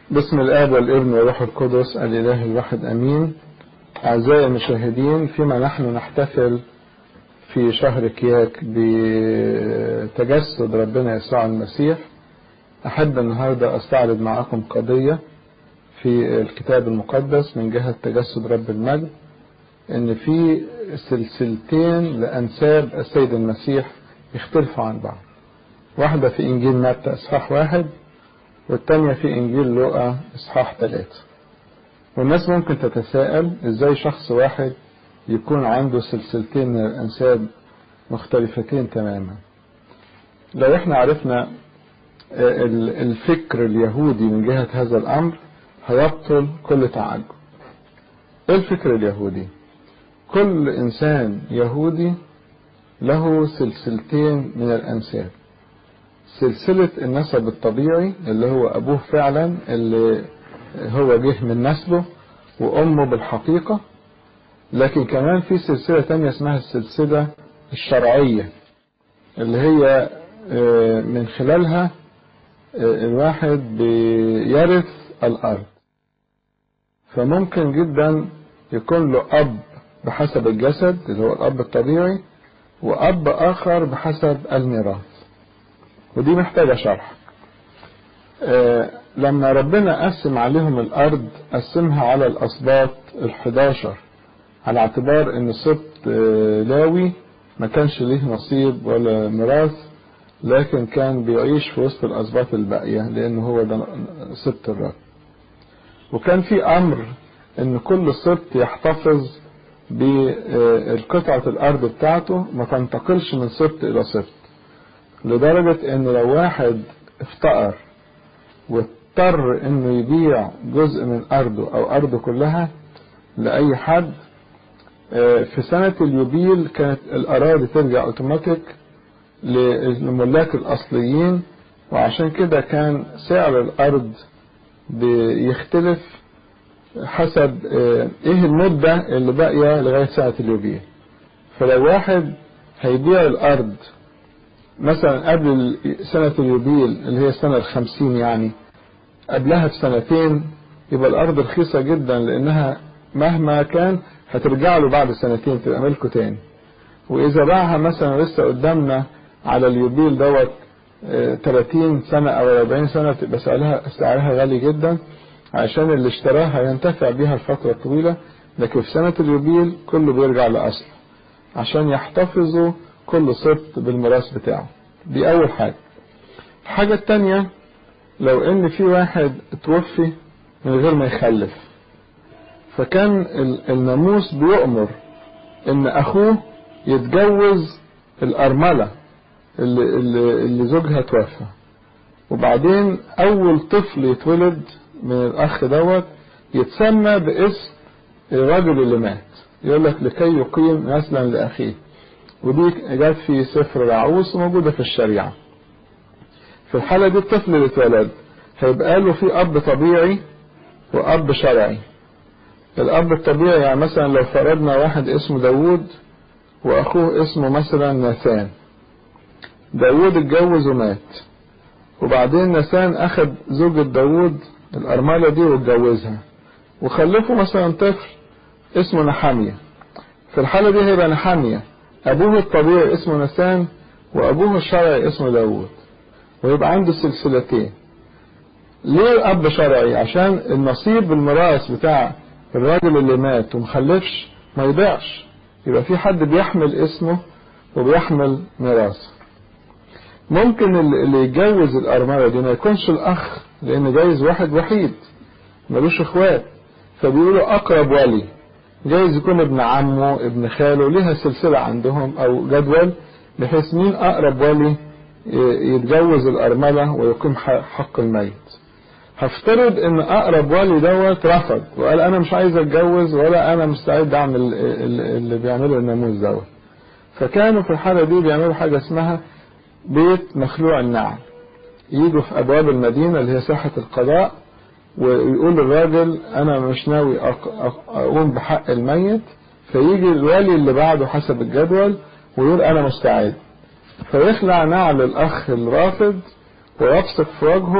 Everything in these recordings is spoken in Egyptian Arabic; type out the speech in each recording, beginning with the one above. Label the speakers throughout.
Speaker 1: بسم الآب والابن والروح القدس الإله الواحد أمين أعزائي المشاهدين فيما نحن نحتفل في شهر كياك بتجسد ربنا يسوع المسيح أحب النهاردة أستعرض معكم قضية في الكتاب المقدس من جهة تجسد رب المجد إن في سلسلتين لأنساب السيد المسيح يختلفوا عن بعض واحدة في إنجيل متى إصحاح واحد والتانية في إنجيل لوقا إصحاح ثلاثة والناس ممكن تتساءل إزاي شخص واحد يكون عنده سلسلتين من الأنساب مختلفتين تماما لو احنا عرفنا الفكر اليهودي من جهة هذا الأمر هيبطل كل تعجب ايه الفكر اليهودي كل إنسان يهودي له سلسلتين من الأنساب سلسلة النسب الطبيعي اللي هو أبوه فعلا اللي هو جه من نسله وأمه بالحقيقة لكن كمان في سلسلة تانية اسمها السلسلة الشرعية اللي هي من خلالها الواحد بيرث الأرض فممكن جدا يكون له أب بحسب الجسد اللي هو الأب الطبيعي وأب آخر بحسب الميراث ودي محتاجة شرح آه لما ربنا قسم عليهم الأرض قسمها على الأسباط الحداشر على اعتبار ان سبط آه لاوي ما كانش ليه نصيب ولا ميراث لكن كان بيعيش في وسط الأسباط الباقية لأنه هو ده سبط الرب وكان في أمر ان كل سبط يحتفظ بالقطعة الأرض بتاعته ما تنتقلش من سبط إلى سبط لدرجة ان لو واحد افتقر واضطر انه يبيع جزء من ارضه او ارضه كلها لاي حد في سنة اليوبيل كانت الاراضي ترجع اوتوماتيك للملاك الاصليين وعشان كده كان سعر الارض بيختلف حسب ايه المدة اللي باقية لغاية سنة اليوبيل فلو واحد هيبيع الارض مثلا قبل سنة اليوبيل اللي هي السنة الخمسين يعني قبلها بسنتين يبقى الأرض رخيصة جدا لأنها مهما كان هترجع له بعد سنتين تبقى ملكه تاني وإذا باعها مثلا لسه قدامنا على اليوبيل دوت 30 سنة أو 40 سنة تبقى سعرها سعرها غالي جدا عشان اللي اشتراها ينتفع بيها الفترة الطويلة لكن في سنة اليوبيل كله بيرجع لأصله عشان يحتفظوا كل سبط بالميراث بتاعه دي أول حاجة الحاجة التانية لو إن في واحد توفي من غير ما يخلف فكان الناموس بيؤمر إن أخوه يتجوز الأرملة اللي, اللي, اللي زوجها توفى وبعدين أول طفل يتولد من الأخ دوت يتسمى باسم الرجل اللي مات يقول لك لكي يقيم نسلا لأخيه ودي جت في سفر العروس وموجودة في الشريعة في الحالة دي الطفل اللي اتولد هيبقى له في أب طبيعي وأب شرعي الأب الطبيعي يعني مثلا لو فرضنا واحد اسمه داوود وأخوه اسمه مثلا ناثان داوود اتجوز ومات وبعدين ناثان أخد زوجة داوود الأرملة دي واتجوزها وخلفوا مثلا طفل اسمه نحامية في الحالة دي هيبقى نحامية أبوه الطبيعي اسمه نسان وأبوه الشرعي اسمه داوود ويبقى عنده سلسلتين ليه أب شرعي عشان النصيب الميراث بتاع الراجل اللي مات ومخلفش ما يضيعش يبقى في حد بيحمل اسمه وبيحمل ميراثه ممكن اللي يتجوز الأرملة دي ما يكونش الأخ لأن جايز واحد وحيد ملوش إخوات فبيقولوا أقرب ولي جايز يكون ابن عمه ابن خاله ليها سلسلة عندهم او جدول بحيث مين اقرب ولي يتجوز الارملة ويقيم حق الميت هفترض ان اقرب ولي دوت رفض وقال انا مش عايز اتجوز ولا انا مستعد اعمل اللي بيعمله الناموس دوت فكانوا في الحالة دي بيعملوا حاجة اسمها بيت مخلوع النعل يجوا في ابواب المدينة اللي هي ساحة القضاء ويقول للراجل انا مش ناوي اقوم بحق الميت فيجي الولي اللي بعده حسب الجدول ويقول انا مستعد فيخلع نعل الاخ الرافض ويبصق في وجهه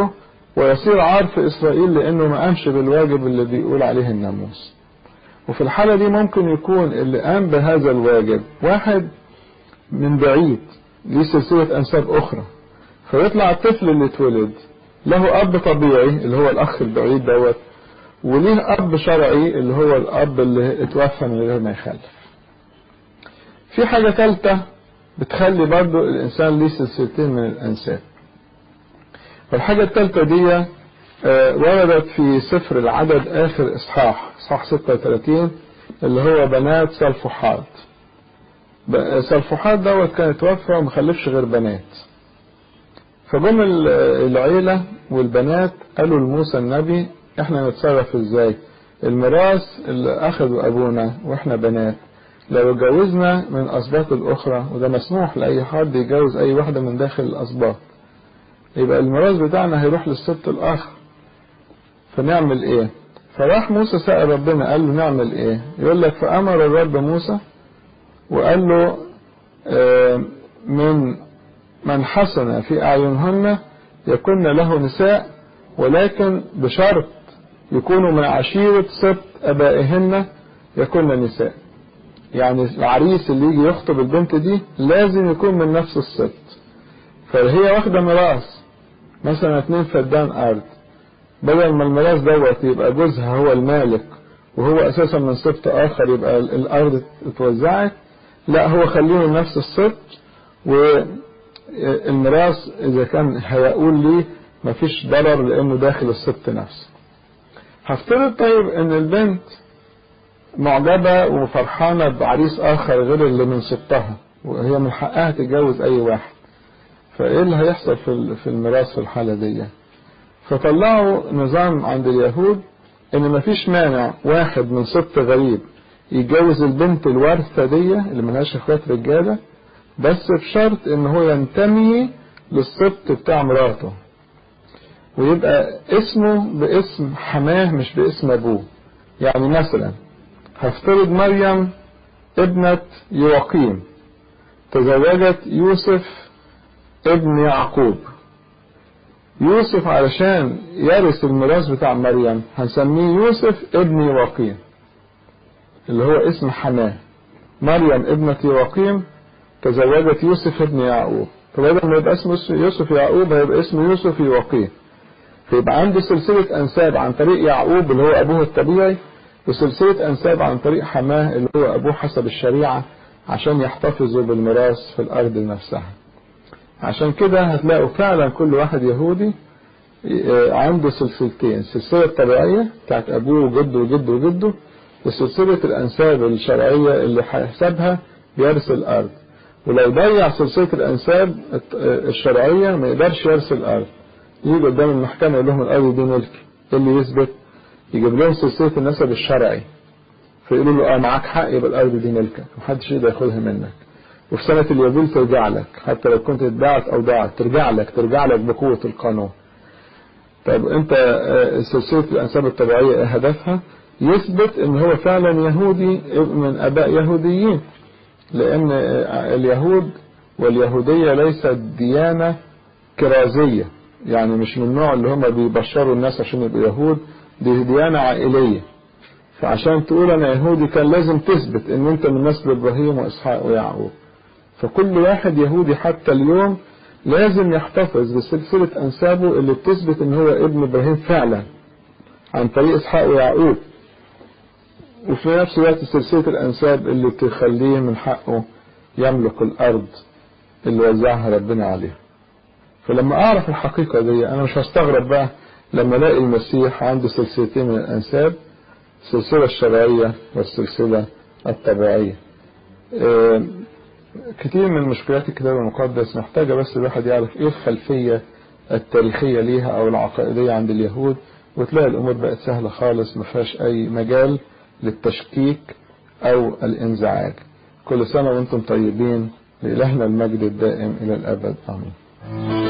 Speaker 1: ويصير عار في إسرائيل لأنه ما قامش بالواجب اللي بيقول عليه الناموس وفي الحالة دي ممكن يكون اللي قام بهذا الواجب واحد من بعيد ليه سلسلة أنساب أخرى فيطلع الطفل اللي اتولد له أب طبيعي اللي هو الأخ البعيد دوت وليه أب شرعي اللي هو الأب اللي اتوفى من غير ما يخلف في حاجة ثالثة بتخلي برضو الإنسان ليه سلسلتين من الأنساب والحاجة الثالثة دي وردت في سفر العدد آخر إصحاح إصحاح 36 اللي هو بنات سلفحاد سلفحاد دوت كان اتوفى وما خلفش غير بنات فجم العيلة والبنات قالوا لموسى النبي احنا نتصرف ازاي الميراث اللي اخذه ابونا واحنا بنات لو اتجوزنا من الاسباط الاخرى وده مسموح لاي حد يتجوز اي واحدة من داخل الاسباط يبقى الميراث بتاعنا هيروح للسبط الاخر فنعمل ايه فراح موسى سأل ربنا قال له نعمل ايه يقول لك فامر الرب موسى وقال له اه من من حسن في اعينهن يكن له نساء ولكن بشرط يكونوا من عشيرة سبط ابائهن يكن نساء يعني العريس اللي يجي يخطب البنت دي لازم يكون من نفس السبط فهي واخدة ميراث مثلا اتنين فدان ارض بدل ما الميراث دوت يبقى جوزها هو المالك وهو اساسا من سبط اخر يبقى الارض اتوزعت لا هو خليه من نفس السبط والميراث اذا كان هيقول لي مفيش ضرر لانه داخل السبط نفسه هفترض طيب ان البنت معجبة وفرحانة بعريس اخر غير اللي من سبطها وهي من حقها تتجوز اي واحد فايه اللي هيحصل في في الميراث في الحالة دي فطلعوا نظام عند اليهود ان مفيش مانع واحد من سبط غريب يتجوز البنت الوارثة دي اللي ملهاش اخوات رجالة بس بشرط ان هو ينتمي للسبط بتاع مراته ويبقى اسمه باسم حماه مش باسم ابوه يعني مثلا هفترض مريم ابنة يواقيم تزوجت يوسف ابن يعقوب يوسف علشان يرث الميراث بتاع مريم هنسميه يوسف ابن يواقيم اللي هو اسم حماه مريم ابنة يواقيم تزوجت يوسف ابن يعقوب فبدل ما يبقى اسمه يوسف يعقوب هيبقى اسمه يوسف يواقيم فيبقى عنده سلسلة أنساب عن طريق يعقوب اللي هو أبوه الطبيعي وسلسلة أنساب عن طريق حماه اللي هو أبوه حسب الشريعة عشان يحتفظوا بالميراث في الأرض نفسها عشان كده هتلاقوا فعلا كل واحد يهودي عنده سلسلتين السلسلة الطبيعية بتاعت أبوه وجده وجده وجده وسلسلة الأنساب الشرعية اللي هيحسبها بيرث الأرض ولو ضيع سلسلة الأنساب الشرعية ما يقدرش يرث الأرض يجي قدام المحكمة يقول لهم الأرض دي ملكي اللي يثبت يجيب لهم سلسلة النسب الشرعي فيقولوا له اه معاك حق يبقى الأرض دي ملكك محدش يقدر ياخدها منك وفي سنة اليوبيل ترجع لك حتى لو كنت اتباعت أو ضاعت ترجع لك ترجع لك بقوة القانون طيب أنت سلسلة الأنساب الطبيعية هدفها يثبت ان هو فعلا يهودي من اباء يهوديين لان اليهود واليهودية ليست ديانة كرازية يعني مش من النوع اللي هم بيبشروا الناس عشان يبقوا يهود دي ديانة عائلية فعشان تقول انا يهودي كان لازم تثبت ان انت من نسل ابراهيم واسحاق ويعقوب فكل واحد يهودي حتى اليوم لازم يحتفظ بسلسلة انسابه اللي بتثبت ان هو ابن ابراهيم فعلا عن طريق اسحاق ويعقوب وفي نفس الوقت سلسلة الأنساب اللي تخليه من حقه يملك الأرض اللي وزعها ربنا عليه فلما أعرف الحقيقة دي أنا مش هستغرب بقى لما ألاقي المسيح عنده سلسلتين من الأنساب السلسلة الشرعية والسلسلة الطبيعية كتير من مشكلات الكتاب المقدس محتاجة بس الواحد يعرف إيه الخلفية التاريخية ليها أو العقائدية عند اليهود وتلاقي الأمور بقت سهلة خالص ما فيهاش أي مجال للتشكيك أو الانزعاج كل سنة وانتم طيبين لإلهنا المجد الدائم إلى الأبد آمين